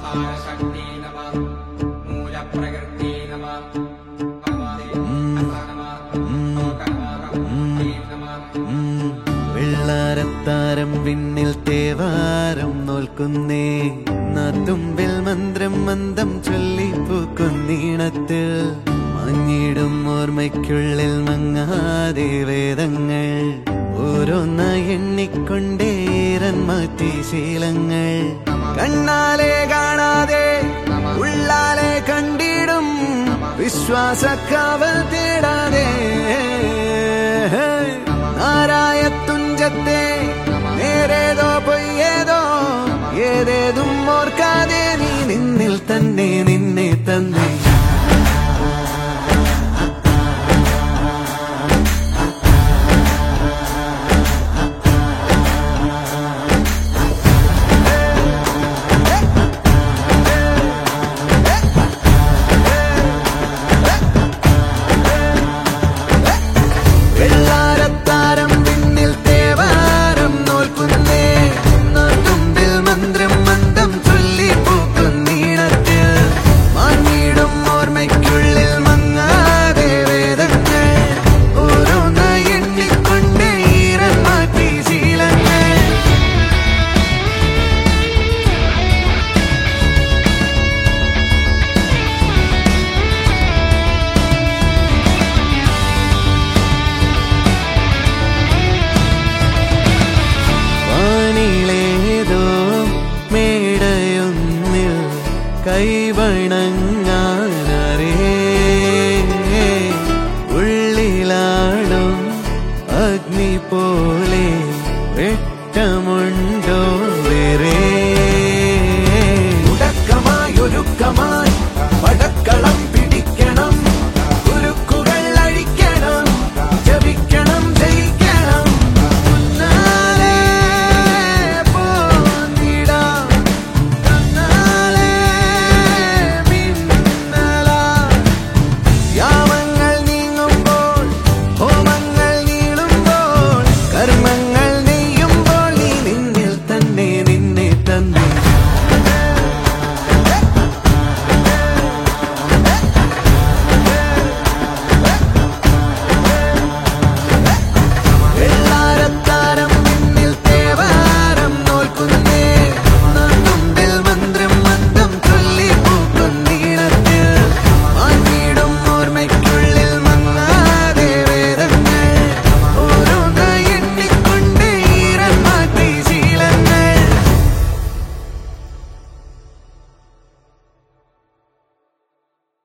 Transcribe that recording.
ആഹാരശക്തി നമ മൂലപ്രകൃതി നമ വെള്ളാരത്താരം വിണ്ണിൽ തേവാരം നോൽക്കുന്നേ നാത്തുമ്പിൽ മന്ത്രം മന്ദം ചൊല്ലിപ്പൂക്കുന്നീണത്തിൽ മഞ്ഞിടും ഓർമ്മയ്ക്കുള്ളിൽ മങ്ങാതെ വേദങ്ങൾ ഓരോന്നായി എണ്ണിക്കൊണ്ടേരൻ മാറ്റി ശീലങ്ങൾ കണ്ണാലെ കാണാതെ ഉള്ളാലെ കണ്ടിടും വിശ്വാസക്കാവൽ തേടാതെ നാരായ തുഞ്ചത്തെ നേരേതോ പൊയ്യേതോ ഏതേതും ഓർക്കാതെ നീ നിന്നിൽ തന്നെ നിന്നെ തന്നെ വെള്ളാരത്താരം വിണ്ണിൽ തേവാരം നോൽക്കുന്നേ നാട്ടുമ്പിൽ മന്ത്രം മന്ദം ചൊല്ലി പൂക്കുന്നീണത്തിൽ മാങ്ങിടും ഓർമ്മയ്ക്കുള്ളിൽ മങ്ങാതെ വേദങ്ങൾ ഓരോന്നായി എണ്ണിക്കൊണ്ടേ ഈരൻ മാറ്റി ശീലങ്ങൾ വാനിലേതോ മേടയൊന്നിൽ കൈവണ